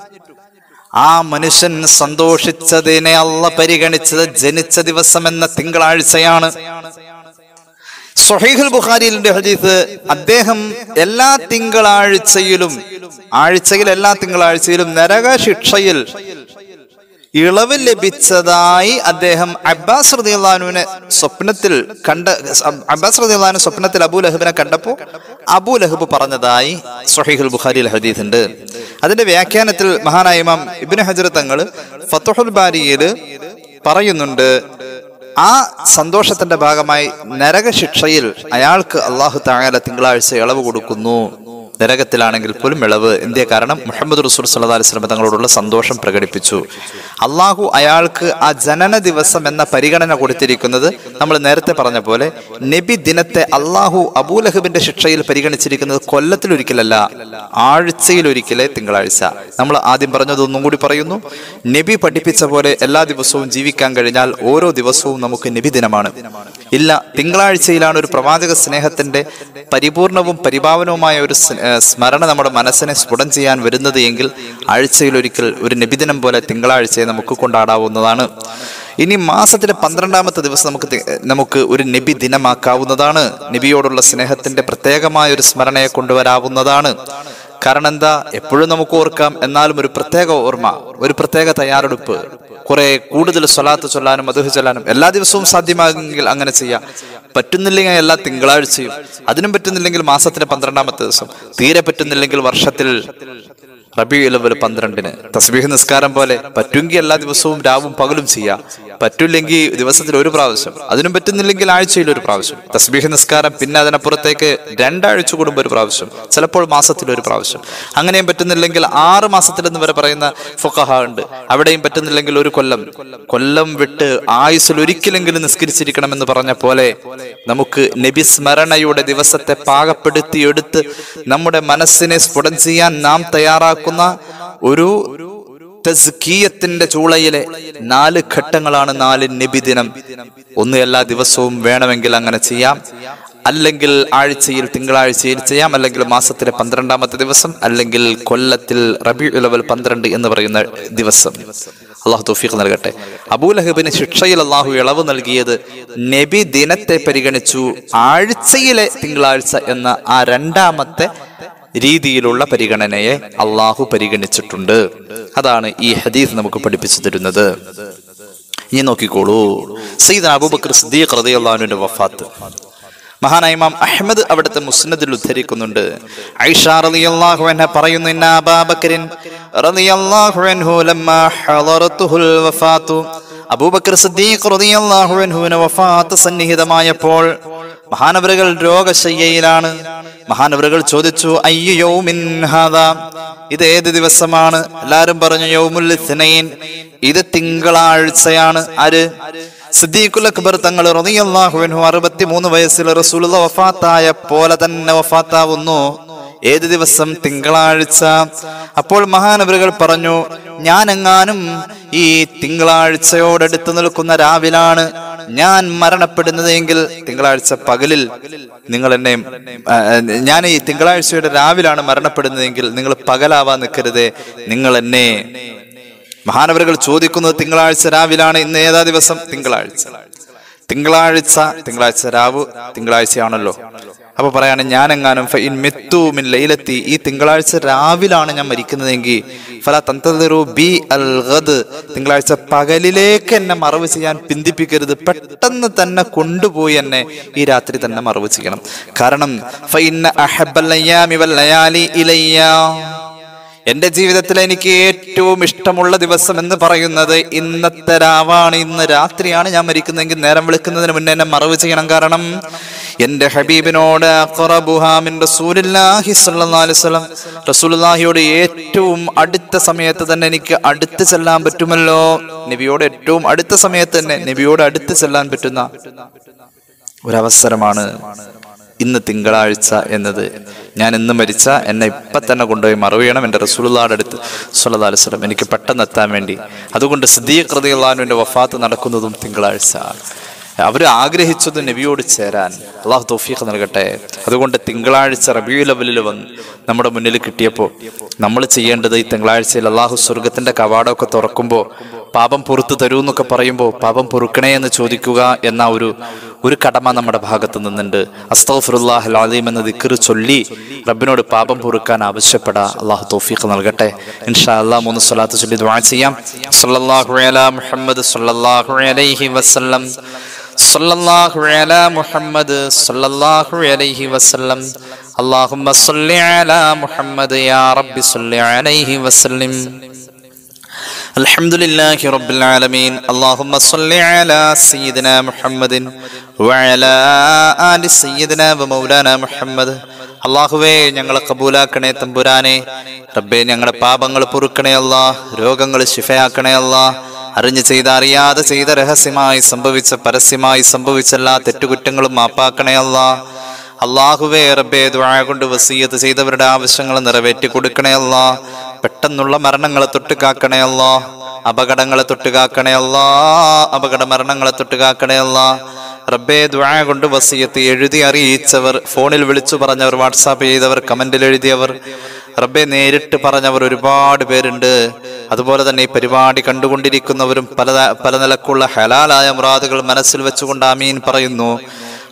ആ മനുഷ്യൻ സന്തോഷിച്ചതിനെ അല്ല പരിഗണിച്ചത് ജനിച്ച ദിവസം എന്ന തിങ്കളാഴ്ചയാണ് സൊഹീഖുൽ ബുഖാരിയിലെ ഹദീസ് അദ്ദേഹം എല്ലാ തിങ്കളാഴ്ചയിലും ആഴ്ചയിൽ എല്ലാ തിങ്കളാഴ്ചയിലും നരക ശിക്ഷയിൽ ഇളവ് ലഭിച്ചതായി അദ്ദേഹം അബ്ബാസ് റദിയുള്ളാനുവിനെ സ്വപ്നത്തിൽ കണ്ട അബ്ബാസ് റദിയുള്ളാനു സ്വപ്നത്തിൽ അബൂ ലഹബിനെ കണ്ടപ്പോൾ അബൂ ലഹബ് പറഞ്ഞതായി സൊഹീഖുൽ ബുഖാരിയിൽ ഹദീസ് ഉണ്ട് അതിന്റെ വ്യാഖ്യാനത്തിൽ മഹാനായ ഇമാം ഇബ്നു ഹജർ തങ്ങൾ ഫത്തുഹുൽ ബാരിയിൽ പറയുന്നുണ്ട് ആ സന്തോഷത്തിന്റെ ഭാഗമായി നരകശിക്ഷയിൽ അയാൾക്ക് അള്ളാഹു താഴെ തിങ്കളാഴ്ച ഇളവ് കൊടുക്കുന്നു നരകത്തിലാണെങ്കിൽ പോലും ഇളവ് എന്തേ കാരണം മുഹമ്മദ് റസൂൽ സല്ലല്ലാഹു അലൈഹി വസല്ലം തങ്ങളോടുള്ള സന്തോഷം പ്രകടിപ്പിച്ചു അള്ളാഹു അയാൾക്ക് ആ ജനന ദിവസം എന്ന പരിഗണന കൊടുത്തിരിക്കുന്നത് നമ്മൾ നേരത്തെ പറഞ്ഞ പോലെ നബി ദിനത്തെ അള്ളാഹു അബൂലഹബിന്റെ ശിക്ഷയിൽ പരിഗണിച്ചിരിക്കുന്നത് കൊല്ലത്തിലൊരിക്കലല്ല ആഴ്ചയിലൊരിക്കലേ തിങ്കളാഴ്ച നമ്മൾ ആദ്യം പറഞ്ഞത് ഒന്നും കൂടി പറയുന്നു നബി പഠിപ്പിച്ച പോലെ എല്ലാ ദിവസവും ജീവിക്കാൻ കഴിഞ്ഞാൽ ഓരോ ദിവസവും നമുക്ക് നബി ദിനമാണ് ഇല്ല തിങ്കളാഴ്ചയിലാണ് ഒരു പ്രവാചക സ്നേഹത്തിന്റെ പരിപൂർണവും പരിഭാവനവുമായ ഒരു സ്- ഏർ സ്മരണ നമ്മുടെ മനസ്സിനെ സ്ഫുടം ചെയ്യാൻ വരുന്നത് എങ്കിൽ ആഴ്ചയിലൊരിക്കൽ ഒരു നബിദിനം പോലെ തിങ്കളാഴ്ചയെ നമുക്ക് കൊണ്ടാടാവുന്നതാണ് ഇനി മാസത്തിലെ പന്ത്രണ്ടാമത്തെ ദിവസം നമുക്ക് തി- നമുക്ക് ഒരു നബി ദിനമാക്കാവുന്നതാണ് നബിയോടുള്ള സ്നേഹത്തിന്റെ പ്രത്യേകമായ ഒരു സ്മരണയെ കൊണ്ടുവരാവുന്നതാണ് കാരണം എന്താ എപ്പോഴും നമുക്ക് ഓർക്കാം എന്നാലും ഒരു പ്രത്യേക ഓർമ്മ ഒരു പ്രത്യേക തയ്യാറെടുപ്പ് കുറെ കൂടുതൽ സ്വലാത്ത് ചൊല്ലാനും മധുഹ ചൊല്ലാനും എല്ലാ ദിവസവും സാധ്യമാകുമെങ്കിൽ അങ്ങനെ ചെയ്യാം പറ്റുന്നില്ലെങ്കിൽ എല്ലാ തിങ്കളാഴ്ചയും അതിനും പറ്റുന്നില്ലെങ്കിൽ മാസത്തിന്റെ പന്ത്രണ്ടാമത്തെ ദിവസം തീരെ പറ്റുന്നില്ലെങ്കിൽ വർഷത്തിൽ റബി ഇലവൽ പന്ത്രണ്ടിന് തസ്ബീഹ് നിസ്കാരം പോലെ പറ്റുമെങ്കിൽ എല്ലാ ദിവസവും രാവും പകലും ചെയ്യാം പറ്റില്ലെങ്കിൽ ദിവസത്തിൽ ഒരു പ്രാവശ്യം അതിനും പറ്റുന്നില്ലെങ്കിൽ ആഴ്ചയിൽ ഒരു പ്രാവശ്യം തസ്ബീഹ് നിസ്കാരം പിന്നെ അതിനപ്പുറത്തേക്ക് രണ്ടാഴ്ച കൂടുമ്പോൾ ഒരു പ്രാവശ്യം ചിലപ്പോൾ മാസത്തിൽ ഒരു പ്രാവശ്യം അങ്ങനെയും പറ്റുന്നില്ലെങ്കിൽ ആറ് മാസത്തിലെന്ന് വരെ പറയുന്ന ഫുഖഹ ഉണ്ട് അവിടെയും പറ്റുന്നില്ലെങ്കിൽ ഒരു കൊല്ലം കൊല്ലം വിട്ട് ആയുസ്സിൽ ഒരിക്കലെങ്കിലും നിസ്കരിച്ചിരിക്കണം എന്ന് പറഞ്ഞ പോലെ നമുക്ക് നബി സ്മരണയുടെ ദിവസത്തെ പാകപ്പെടുത്തി എടുത്ത് നമ്മുടെ മനസ്സിനെ സ്ഫുടം ചെയ്യാൻ നാം തയ്യാറാക്കുന്ന ഒരു തസ്കീയത്തിന്റെ ചൂളയിലെ നാല് ഘട്ടങ്ങളാണ് നാല് നബിദിനം ഒന്ന് എല്ലാ ദിവസവും വേണമെങ്കിൽ അങ്ങനെ ചെയ്യാം അല്ലെങ്കിൽ ആഴ്ചയിൽ തിങ്കളാഴ്ചയിൽ ചെയ്യാം അല്ലെങ്കിൽ മാസത്തിലെ പന്ത്രണ്ടാമത്തെ ദിവസം അല്ലെങ്കിൽ കൊല്ലത്തിൽ റബി ഉലവൽ പന്ത്രണ്ട് എന്ന് പറയുന്ന ദിവസം അള്ളാഹു തൗഫീഖ് നൽകട്ടെ അബൂലഹബിന് ശിക്ഷയിൽ അള്ളാഹു ഇളവ് നൽകിയത് നബി ദിനത്തെ പരിഗണിച്ചു ആഴ്ചയിലെ തിങ്കളാഴ്ച എന്ന ആ രണ്ടാമത്തെ രീതിയിലുള്ള പരിഗണനയെ അള്ളാഹു പരിഗണിച്ചിട്ടുണ്ട് അതാണ് ഈ ഹദീസ് നമുക്ക് പഠിപ്പിച്ചു തരുന്നത് ഇനി നോക്കിക്കോളൂ സയ്യിദ് അബൂബക്കർ സിദ്ദീഖ് റളിയല്ലാഹുവിന്റെ വഫാത്ത് മഹാനായ ഇമാം അഹ്മദ് അവിടുത്തെ മുസ്നദിൽ ഉദ്ധരിക്കുന്നുണ്ട് ഐഷ റളിയല്ലാഹു അൻഹ പറയുന്നു ഇന്ന അബൂബക്കറിൻ റളിയല്ലാഹു അൻഹു ലമ്മാ ഹളറത്തുഹുൽ വഫാത്തു അബൂബക്കർ സിദ്ദീഖ് റളിയല്ലാഹു അൻഹുവിന് വഫാത്ത് സന്നിഹിതമായപ്പോൾ മഹാനവറുകൾ രോഗശയ്യയിലാണ് മഹാനവറുകൾ ചോദിച്ചു അയ്യോ യൗമിൻ ഹാദാ ഇത് ഏത് ദിവസമാണ് എല്ലാരും പറഞ്ഞു യൗമുൽ ഇത്നൈൻ ഇത് തിങ്കളാഴ്ചയാണ് ആര് സിദ്ദീഖുൽ അക്ബർ തങ്ങൾ റളിയല്ലാഹു അൻഹു 63 വയസ്സിൽ റസൂലുള്ള വഫാത്തായ പോലെ തന്നെ വഫാത്താവുന്നു ഏത് ദിവസം തിങ്കളാഴ്ച അപ്പോൾ മഹാനവറുകൾ പറഞ്ഞു ഞാൻ എങ്ങാനും ഈ തിങ്കളാഴ്ചയോടടുത്ത് നിൽക്കുന്ന രാവിലാണ് ഞാൻ മരണപ്പെടുന്നതെങ്കിൽ തിങ്കളാഴ്ച പകലിൽ നിങ്ങൾ എന്നെ ആ, ഞാൻ ഈ തിങ്കളാഴ്ചയുടെ രാവിലാണ് മരണപ്പെടുന്നതെങ്കിൽ നിങ്ങൾ പകലാവാൻ നിൽക്കരുതേ നിങ്ങൾ എന്നെ മഹാനവറുകൾ ചോദിക്കുന്നത് തിങ്കളാഴ്ച രാവിലാണ് ഇന്ന് ഏതാ ദിവസം തിങ്കളാഴ്ച തിങ്കളാഴ്ച തിങ്കളാഴ്ച രാവ് തിങ്കളാഴ്ചയാണല്ലോ അപ്പൊ പറയാണ് ഞാൻ എങ്ങാനും ഫഇൻ മിത്തു മിൻ ലൈലത്തി ഈ തിങ്കളാഴ്ച രാവിലാണ് ഞാൻ മരിക്കുന്നതെങ്കിൽ ഫല തന്തതിറു ബി അൽ ഗദ് തിങ്കളാഴ്ച പകലിലേക്ക് എന്നെ മറവ് ചെയ്യാൻ പിന്തിപ്പിക്കരുത് പെട്ടെന്ന് തന്നെ കൊണ്ടുപോയി എന്നെ ഈ രാത്രി തന്നെ മറവ് ചെയ്യണം കാരണം ഫഇന്ന അഹബ്ബൽ അയ്യാമി വൽ ലയാലി ഇലയ്യ എന്റെ ജീവിതത്തിൽ എനിക്ക് ഏറ്റവും ഇഷ്ടമുള്ള ദിവസം എന്ന് പറയുന്നത് ഇന്നത്തെ രാവാണ് ഇന്ന് രാത്രിയാണ് ഞാൻ മരിക്കുന്നതെങ്കിൽ നേരം വിളിക്കുന്നതിന് മുന്നേ എന്നെ മറവ് ചെയ്യണം കാരണം എന്റെ ഹബീബിനോട് അഖറബുഹാ മിൻ റസൂലില്ലാഹി സ്വല്ലല്ലാഹു അലൈഹി വസല്ലം റസൂലുള്ളാഹിയോട് ഏറ്റവും അടുത്ത സമയത്ത് തന്നെ എനിക്ക് അടുത്ത് ചെല്ലാൻ പറ്റുമല്ലോ നബിയോട് ഏറ്റവും അടുത്ത സമയത്ത് തന്നെ നബിയോട് അടുത്ത് ചെല്ലാൻ പറ്റുന്ന ഒരവസരമാണ് ഇന്ന് തിങ്കളാഴ്ച എന്നത് ഞാൻ ഇന്ന് മരിച്ച എന്നെ ഇപ്പം തന്നെ കൊണ്ടുപോയി മറവ് ചെയ്യണം എൻ്റെ റസൂലുള്ളാടെ അടുത്ത് സല്ലല്ലാഹു അലൈഹി വസല്ലം എനിക്ക് പെട്ടെന്ന് എത്താൻ വേണ്ടി അതുകൊണ്ട് സിദ്ദീഖ് റളിയല്ലാഹുവിൻ്റെ വഫാത്ത് നടക്കുന്നതും തിങ്കളാഴ്ച അവർ ആഗ്രഹിച്ചത് നബിയോട് ചേരാൻ അള്ളാഹു തൗഫീഖ് നൽകട്ടെ അതുകൊണ്ട് തിങ്കളാഴ്ച റബിയു ലെവലിൽ വന്ന് നമ്മുടെ മുന്നിൽ കിട്ടിയപ്പോൾ നമ്മൾ ചെയ്യേണ്ടത് ഈ തിങ്കളാഴ്ചയിൽ അള്ളാഹു സ്വർഗത്തിന്റെ കവാടമൊക്കെ തുറക്കുമ്പോൾ പാപം പുറത്തു തരൂ എന്നൊക്കെ പറയുമ്പോൾ പാപം പൊറുക്കണേ എന്ന് ചോദിക്കുക എന്ന ഒരു ഒരു കടമ നമ്മുടെ ഭാഗത്ത് നിന്നുണ്ട് അസ്തഫുറുല്ലാഹ് അലീം എന്ന ദിക്കറ് ചൊല്ലി റബ്ബിനോട് പാപം പൊറുക്കാൻ ആവശ്യപ്പെടാ അള്ളാഹു തൗഫീഖ് നൽകട്ടെ ഇൻഷാ അല്ലാ മൂന്ന് സ്വലാത്ത് ചൊല്ലി ദുആ ചെയ്യാം സല്ലല്ലാഹു അലാ മുഹമ്മദ് സല്ലല്ലാഹു അലൈഹി വസല്ലം സല്ലല്ലാഹു അലാ മുഹമ്മദ് സല്ലല്ലാഹു അലൈഹി വസല്ലം اللهم صل على محمد يا رب صل عليه وسلم الحمد لله رب العالمين اللهم صل على سيدنا محمد وعلى آل سيدنا ومولانا محمد അള്ളാഹുവേ ഞങ്ങളെ കബൂലാക്കണേ തമ്പുരാനെ റബ്ബേ ഞങ്ങളുടെ പാപങ്ങൾ പൊറുക്കണേ അല്ലാ രോഗങ്ങൾ ശിഫയാക്കണേ അല്ലാ അറിഞ്ഞു ചെയ്ത അറിയാതെ ചെയ്ത രഹസ്യമായി സംഭവിച്ച പരസ്യമായി സംഭവിച്ച എല്ലാ തെറ്റുകുറ്റങ്ങളും മാപ്പാക്കണേ അല്ലാ അള്ളാഹുവേ റബ്ബേ ദുആ കൊണ്ട് വസീയത്ത് ചെയ്തവരുടെ ആവശ്യങ്ങൾ നിറവേറ്റി കൊടുക്കണേ അല്ലാ പെട്ടെന്നുള്ള മരണങ്ങളെ തൊട്ട് കാക്കണേ അല്ലാ അപകടങ്ങളെ തൊട്ട് കാക്കണേ അല്ലാ അപകട മരണങ്ങളെ തൊട്ട് കാക്കണേ അല്ലാ റബ്ബേ ദുആ കൊണ്ട് വസീയത്ത് എഴുതി അറിയിച്ചവർ ഫോണിൽ വിളിച്ചു പറഞ്ഞവർ വാട്സാപ്പ് ചെയ്തവർ കമന്റിൽ എഴുതിയവർ റബ്ബെ നേരിട്ട് പറഞ്ഞവർ ഒരുപാട് പേരുണ്ട് അതുപോലെ തന്നെ ഈ പരിപാടി കണ്ടുകൊണ്ടിരിക്കുന്നവരും പല പല നിലക്കുള്ള ഹലാലായ മുറാദുകൾ മനസ്സിൽ വെച്ചുകൊണ്ട് ആമീൻ പറയുന്നു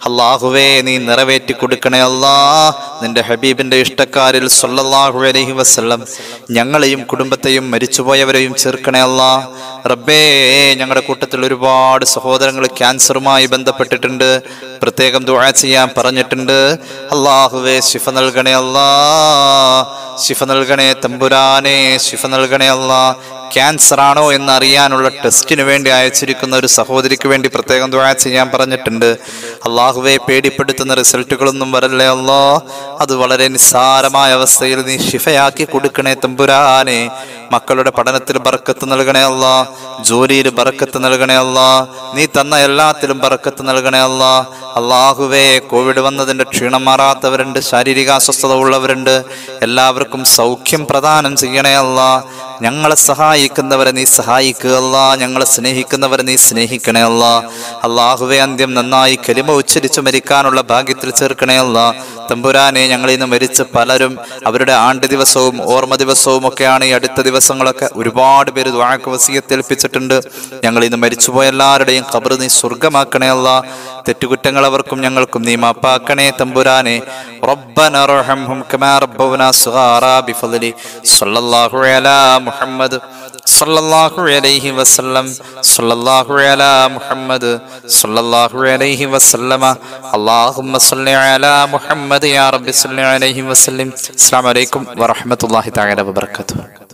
അള്ളാഹുവേ നീ നിറവേറ്റി കൊടുക്കണേ അല്ലാ നിന്റെ ഹബീബിന്റെ ഇഷ്ടക്കാരിൽ സല്ലല്ലാഹു അലൈഹി വസല്ലം ഞങ്ങളെയും കുടുംബത്തെയും മരിച്ചുപോയവരെയും ചേർക്കണേ അല്ലാ റബ്ബേ ഞങ്ങളുടെ കൂട്ടത്തിൽ ഒരുപാട് സഹോദരങ്ങൾ ക്യാൻസറുമായി ബന്ധപ്പെട്ടിട്ടുണ്ട് പ്രത്യേകം ദുആ ചെയ്യാൻ പറഞ്ഞിട്ടുണ്ട് അള്ളാഹുവേ ശിഫ നൽകണേ അല്ലാ ശിഫ നൽകണേ തമ്പുരാനെ ശിഫ നൽകണേ അല്ലാ ക്യാൻസർ ആണോ എന്ന് അറിയാനുള്ള ടെസ്റ്റിന് വേണ്ടി അയച്ചിരിക്കുന്ന ഒരു സഹോദരിക്ക് വേണ്ടി പ്രത്യേകം ദുആ ചെയ്യാൻ പറഞ്ഞിട്ടുണ്ട് അള്ളാഹുവെ പേടിപ്പെടുത്തുന്ന റിസൾട്ടുകളൊന്നും വരല്ലേ അല്ലോ അത് വളരെ നിസ്സാരമായ അവസ്ഥയിൽ നീ ശിഫയാക്കി കൊടുക്കണേ തമ്പുരാനെ മക്കളുടെ പഠനത്തിൽ ബറക്കത്ത് നൽകണേ അല്ല ജോലിയിൽ ബറക്കത്ത് നൽകണേ അല്ല നീ തന്ന എല്ലാത്തിലും ബറക്കത്ത് നൽകണേ അല്ല അള്ളാഹുവേ കോവിഡ് വന്നതിന്റെ ക്ഷീണം മാറാത്തവരുണ്ട് ശാരീരിക അസ്വസ്ഥത ഉള്ളവരുണ്ട് എല്ലാവർക്കും സൗഖ്യം പ്രദാനം ചെയ്യണേ അല്ല ഞങ്ങളെ സഹായിക്കുന്നവരെ നീ സഹായിക്കുക അല്ല ഞങ്ങളെ സ്നേഹിക്കുന്നവരെ നീ സ്നേഹിക്കണേ അല്ല അള്ളാഹുവെ അന്ത്യം നന്നായി കലിമ ഉച്ചരിച്ചു മരിക്കാനുള്ള ഭാഗ്യത്തിൽ ചേർക്കണേ അല്ല തമ്പുരാനെ ഞങ്ങളിൽ നിന്ന് മരിച്ച പലരും അവരുടെ ആണ്ട് ദിവസവും ഓർമ്മ ദിവസവും ഒക്കെയാണ് ഈ അടുത്ത ദിവസങ്ങളൊക്കെ ഒരുപാട് പേര് ദ്വാക്ക് വസീയത്തേൽപ്പിച്ചിട്ടുണ്ട് ഞങ്ങളിൽ നിന്ന് മരിച്ചുപോയ എല്ലാവരുടെയും ഖബർ നീ സ്വർഗമാക്കണേ അല്ല തെറ്റുകുറ്റങ്ങൾ അവർക്കും ഞങ്ങൾക്കും നീ മാപ്പാക്കണേ തമ്പുരാനെ ربنا ارحمهم كما ربونا صغارا بفضل صلى الله على محمد صلى الله عليه وسلم صلى الله على محمد صلى الله عليه وسلم اللهم صل على محمد يا رب صل عليه وسلم السلام عليكم ورحمة الله تعالى وبركاته